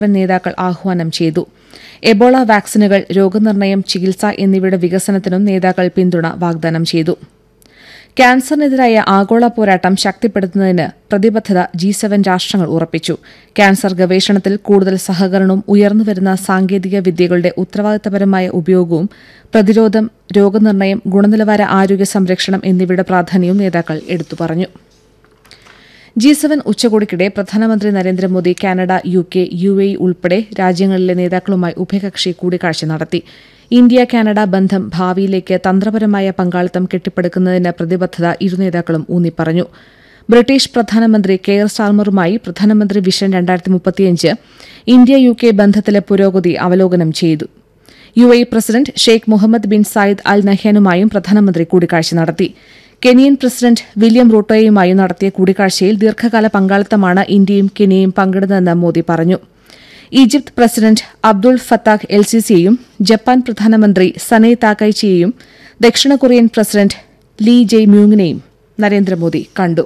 നേതാക്കൾ ആഹ്വാനം ചെയ്തു എബോള വാക്സിനുകൾ രോഗനിർണയം ചികിത്സ എന്നിവയുടെ വികസനത്തിനും നേതാക്കൾ പിന്തുണ വാഗ്ദാനം ചെയ്തു ക്യാൻസറിനെതിരായ ആഗോള പോരാട്ടം ശക്തിപ്പെടുത്തുന്നതിന് പ്രതിബദ്ധത ജി സെവൻ രാഷ്ട്രങ്ങൾ ഉറപ്പിച്ചു ക്യാൻസർ ഗവേഷണത്തിൽ കൂടുതൽ സഹകരണവും ഉയർന്നുവരുന്ന സാങ്കേതിക വിദ്യകളുടെ ഉത്തരവാദിത്തപരമായ ഉപയോഗവും പ്രതിരോധം രോഗനിർണയം ഗുണനിലവാര ആരോഗ്യ സംരക്ഷണം എന്നിവയുടെ പ്രാധാന്യവും നേതാക്കൾ എടുത്തു പറഞ്ഞു ജി സെവൻ ഉച്ചകോടിക്കിടെ പ്രധാനമന്ത്രി Narendra Modi Canada U K U A ഉൾപ്പെടെ രാജ്യങ്ങളിലെ നേതാക്കളുമായി ഉഭയകക്ഷി കൂടിക്കാഴ്ച നടത്തി ഇന്ത്യ കാനഡ ബന്ധം ഭാവിയിലേക്ക് തന്ത്രപരമായ പങ്കാളിത്തം കെട്ടിപ്പടുക്കുന്നതിന് പ്രതിബദ്ധത ഇരു നേതാക്കളും ഊന്നിപ്പറഞ്ഞു ബ്രിട്ടീഷ് പ്രധാനമന്ത്രി കെയർ സ്റ്റാർമറുമായി പ്രധാനമന്ത്രി വിഷൻ രണ്ടായിരത്തി മുപ്പത്തിയഞ്ച് ഇന്ത്യ യു കെ ബന്ധത്തിലെ പുരോഗതി അവലോകനം ചെയ്തു U A president Sheikh Mohammed bin Zayed Al നഹ്യാനുമായും പ്രധാനമന്ത്രി കൂടിക്കാഴ്ച നടത്തി കെനിയൻ പ്രസിഡന്റ് വില്യം റൂട്ടോയുമായും നടത്തിയ കൂടിക്കാഴ്ചയിൽ ദീർഘകാല പങ്കാളിത്തമാണ് ഇന്ത്യയും കെനിയയും പങ്കിടുന്നതെന്ന് മോദി പറഞ്ഞു Egypt president Abdul Fattah El സിസിയെയും ജപ്പാൻ പ്രധാനമന്ത്രി സനൈ താക്കൈച്ചിയെയും ദക്ഷിണ കൊറിയൻ പ്രസിഡന്റ് ലീ ജെയ് മ്യൂങ്ങിനെയും നരേന്ദ്രമോദി കണ്ടു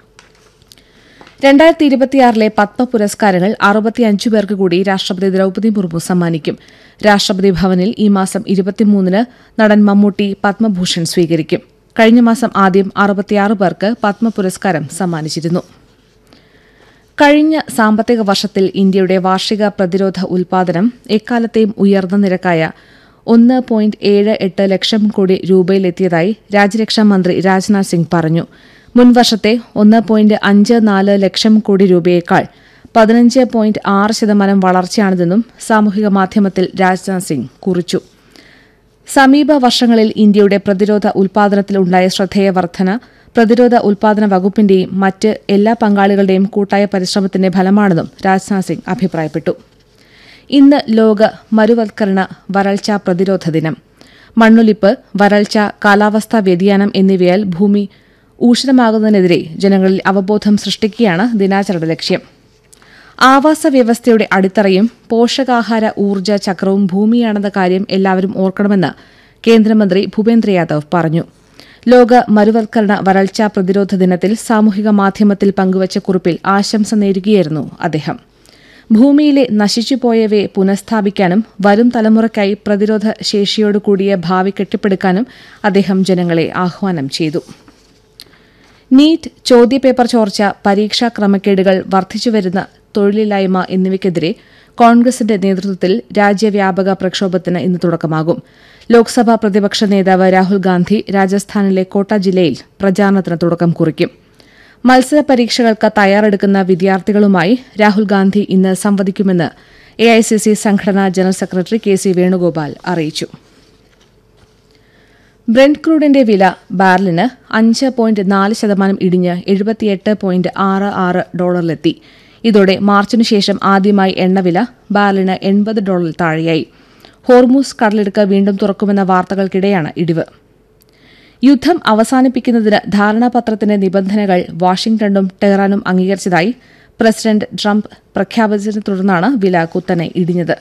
രണ്ടായിരത്തി ഇരുപത്തിയാറിലെ പത്മ പുരസ്കാരങ്ങൾ അറുപത്തിയഞ്ചു പേർക്ക് കൂടി രാഷ്ട്രപതി ദ്രൌപദി മുർമു സമ്മാനിക്കും രാഷ്ട്രപതി ഭവനിൽ ഈ മാസം ഇരുപത്തിമൂന്നിന് നടൻ മമ്മൂട്ടി പത്മഭൂഷൺ സ്വീകരിക്കും കഴിഞ്ഞ മാസം ആദ്യം അറുപത്തിയാറ് പേർക്ക് പത്മ പുരസ്കാരം സമ്മാനിച്ചിരുന്നു കഴിഞ്ഞ സാമ്പത്തിക വർഷത്തിൽ ഇന്ത്യയുടെ വാർഷിക പ്രതിരോധ ഉൽപാദനം എക്കാലത്തെയും ഉയർന്ന നിരക്കായ ഒന്ന് പോയിന്റ് ഏഴ് എട്ട് ലക്ഷം കോടി രൂപയിലെത്തിയതായി രാജ്യരക്ഷാ മന്ത്രി രാജ്നാഥ് സിംഗ് പറഞ്ഞു മുൻവർഷത്തെ ഒന്ന് പോയിന്റ് അഞ്ച് നാല് ലക്ഷം കോടി രൂപയേക്കാൾ പതിനഞ്ച് പോയിന്റ് ആറ് ശതമാനം വളർച്ചയാണിതെന്നും സാമൂഹിക മാധ്യമത്തിൽ രാജ്നാഥ് സിംഗ് കുറിച്ചു സമീപ വർഷങ്ങളിൽ ഇന്ത്യയുടെ പ്രതിരോധ ഉൽപാദനത്തിലുണ്ടായ ശ്രദ്ധേയ വർധന പ്രതിരോധ ഉൽപാദന വകുപ്പിന്റെയും മറ്റ് എല്ലാ പങ്കാളികളുടെയും കൂട്ടായ പരിശ്രമത്തിന്റെ ഫലമാണെന്നും രാജ്നാഥ് സിംഗ് അഭിപ്രായപ്പെട്ടു ഇന്ന് ലോക മരുവൽക്കരണ വരൾച്ച പ്രതിരോധ ദിനം മണ്ണൊലിപ്പ് വരൾച്ച കാലാവസ്ഥാ വ്യതിയാനം എന്നിവയാൽ ഭൂമി ഊഷ്ണമാകുന്നതിനെതിരെ ജനങ്ങളിൽ അവബോധം സൃഷ്ടിക്കുകയാണ് ദിനാചരണ ലക്ഷ്യം ആവാസ വ്യവസ്ഥയുടെ അടിത്തറയും പോഷകാഹാര ഊർജ്ജ ചക്രവും ഭൂമിയാണെന്ന കാര്യം എല്ലാവരും ഓർക്കണമെന്ന് കേന്ദ്രമന്ത്രി ഭൂപേന്ദ്ര യാദവ് പറഞ്ഞു ലോക മരുവൽക്കരണ വരൾച്ച പ്രതിരോധ ദിനത്തിൽ സാമൂഹിക മാധ്യമത്തിൽ പങ്കുവച്ച കുറിപ്പിൽ ആശംസ നേരുകയായിരുന്നു അദ്ദേഹം ഭൂമിയിലെ നശിച്ചുപോയവയെ പുനഃസ്ഥാപിക്കാനും വരും തലമുറയ്ക്കായി പ്രതിരോധ ശേഷിയോട് കൂടിയ ഭാവി കെട്ടിപ്പടുക്കാനും അദ്ദേഹം ജനങ്ങളെ ആഹ്വാനം ചെയ്തു നീറ്റ് ചോദ്യപേപ്പർ ചോർച്ച പരീക്ഷാ ക്രമക്കേടുകൾ വർദ്ധിച്ചുവരുന്ന തൊഴിലില്ലായ്മ എന്നിവയ്ക്കെതിരെ കോൺഗ്രസിന്റെ നേതൃത്വത്തിൽ രാജ്യവ്യാപക പ്രക്ഷോഭത്തിന് ഇന്ന് തുടക്കമാകും ലോക്സഭാ പ്രതിപക്ഷ നേതാവ് രാഹുൽ ഗാന്ധി രാജസ്ഥാനിലെ കോട്ട ജില്ലയിൽ പ്രചാരണത്തിന് തുടക്കം കുറിക്കും മത്സര പരീക്ഷകൾക്ക് തയ്യാറെടുക്കുന്ന വിദ്യാർത്ഥികളുമായി രാഹുൽ ഗാന്ധി ഇന്ന് സംവദിക്കുമെന്ന് എഐസിസി സംഘടനാ general secretary K C Venugopal അറിയിച്ചു ബ്രെന്റ് ക്രൂഡിന്റെ വില ബാരലിന് അഞ്ച് പോയിന്റ് നാല് ശതമാനം ഇടിഞ്ഞ് എഴുപത്തിയെട്ട് പോയിന്റ് ആറ് ആറ് ഡോളറിലെത്തി ഇതോടെ മാർച്ചിനു ശേഷം ആദ്യമായി എണ്ണവില ബാരലിന് എൺപത് ഡോളറിൽ താഴെയായി ഹോർമൂസ് കടലെടുക്ക് വീണ്ടും തുറക്കുമെന്ന വാർത്തകൾക്കിടെയാണ് ഇടിവ് യുദ്ധം അവസാനിപ്പിക്കുന്നതിന് ധാരണാപത്രത്തിന്റെ നിബന്ധനകൾ വാഷിംഗ്ടണും ടെഹ്റാനും അംഗീകരിച്ചതായി പ്രസിഡന്റ് ട്രംപ് പ്രഖ്യാപിച്ചതിനെ തുടർന്നാണ് വില കുത്തനെ ഇടിഞ്ഞത്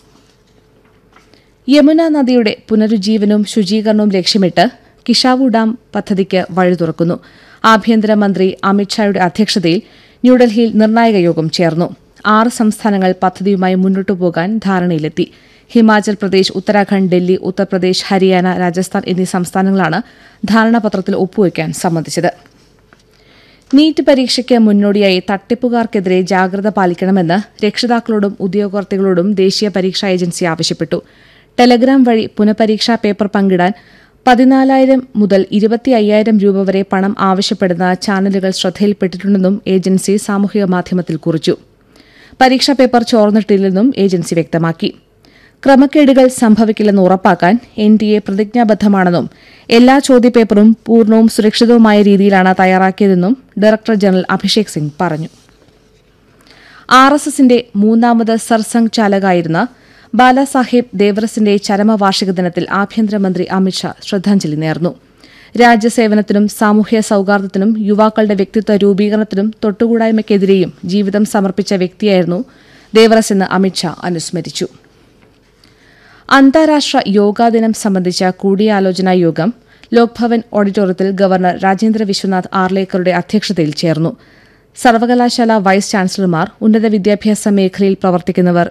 യമുന നദിയുടെ പുനരുജ്ജീവനവും ശുചീകരണവും ലക്ഷ്യമിട്ട് കിഷാവു ഡാം പദ്ധതിക്ക് വഴി തുറക്കുന്നു ആഭ്യന്തരമന്ത്രി അമിത്ഷായുടെ അധ്യക്ഷതയിൽ ന്യൂഡൽഹിയിൽ നിർണായക യോഗം ചേർന്നു ആറ് സംസ്ഥാനങ്ങൾ പദ്ധതിയുമായി മുന്നോട്ടു പോകാൻ ധാരണയിലെത്തി ഹിമാചൽ പ്രദേശ് ഉത്തരാഖണ്ഡ് ഡൽഹി ഉത്തർപ്രദേശ് ഹരിയാന രാജസ്ഥാൻ എന്നീ സംസ്ഥാനങ്ങളാണ് ധാരണാപത്രത്തിൽ ഒപ്പുവയ്ക്കാൻ സമ്മതിച്ചത് നീറ്റ് പരീക്ഷയ്ക്ക് മുന്നോടിയായി തട്ടിപ്പുകാർക്കെതിരെ ജാഗ്രത പാലിക്കണമെന്ന് രക്ഷിതാക്കളോടും ഉദ്യോഗാർത്ഥികളോടും ദേശീയ പരീക്ഷാ ഏജൻസി ആവശ്യപ്പെട്ടു ടെലഗ്രാം വഴി പുനഃപരീക്ഷാ പേപ്പർ പങ്കിടാൻ പതിനാലായിരം മുതൽ ഇരുപത്തി അയ്യായിരം രൂപ വരെ പണം ആവശ്യപ്പെടുന്ന ചാനലുകൾ ശ്രദ്ധയിൽപ്പെട്ടിട്ടുണ്ടെന്നും ഏജൻസി സാമൂഹിക മാധ്യമത്തിൽ കുറിച്ചു പരീക്ഷാ പേപ്പർ ചോർന്നിട്ടില്ലെന്നും ഏജൻസി വ്യക്തമാക്കി ക്രമക്കേടുകൾ സംഭവിക്കില്ലെന്ന് ഉറപ്പാക്കാൻ എൻ ഡി എ പ്രതിജ്ഞാബദ്ധമാണെന്നും എല്ലാ ചോദ്യപേപ്പറും പൂർണ്ണവും സുരക്ഷിതവുമായ രീതിയിലാണ് തയ്യാറാക്കിയതെന്നും ഡയറക്ടർ ജനറൽ അഭിഷേക് സിംഗ് പറഞ്ഞു ആർ എസ് എസിന്റെ മൂന്നാമത് സർസംഘ് ചാലകായിരുന്ന ബാലാസാഹേബ് ദേവറസിന്റെ ചരമവാർഷിക ദിനത്തിൽ ആഭ്യന്തരമന്ത്രി അമിത്ഷാ ശ്രദ്ധാഞ്ജലി നേർന്നു രാജ്യസേവനത്തിനും സാമൂഹ്യ സൌഹാർദ്ദത്തിനും യുവാക്കളുടെ വ്യക്തിത്വ രൂപീകരണത്തിനും തൊട്ടുകൂടായ്മയ്ക്കെതിരെയും ജീവിതം സമർപ്പിച്ച വ്യക്തിയായിരുന്നു ദേവറസ് എന്ന് അമിത്ഷാ അനുസ്മരിച്ചു അന്താരാഷ്ട്ര യോഗാ ദിനം സംബന്ധിച്ച കൂടിയാലോചനാ യോഗം ലോക്ഭവൻ ഓഡിറ്റോറിയത്തിൽ ഗവർണർ രാജേന്ദ്ര വിശ്വനാഥ് ആർലേക്കറുടെ അധ്യക്ഷതയിൽ ചേർന്നു സർവകലാശാല വൈസ് ചാൻസലർമാർ ഉന്നത വിദ്യാഭ്യാസ മേഖലയിൽ പ്രവർത്തിക്കുന്നവർ